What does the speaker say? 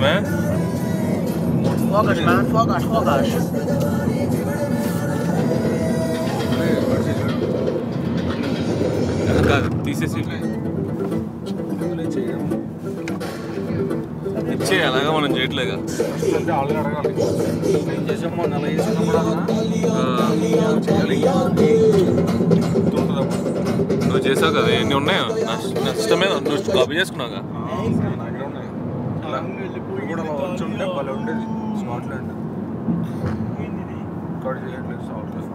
man. Focus, man. Focus, focus. కాదు తీసేసి ఇచ్చే అలాగా మనం చేయట్లేగా అంటే ఆల్రెడీ అడగాలి ఏం చేసామో నెల వేసినప్పుడు ఆ, చేయాలి గుర్తుంటుంది అప్పుడు నువ్వు చేసావు కదా ఎన్ని ఉన్నాయో నా నా సిస్టమే నువ్వు కాపీ చేసుకున్నావుగా నా దగ్గర ఉన్నాయి ఇలా ఇప్పుడు కూడా అలా వచ్చి ఉంటే భలే ఉండేది స్మార్ట్ ల్యాండ్ ఇక్కడ చేయట్లేదు సాఫ్ట్వేర్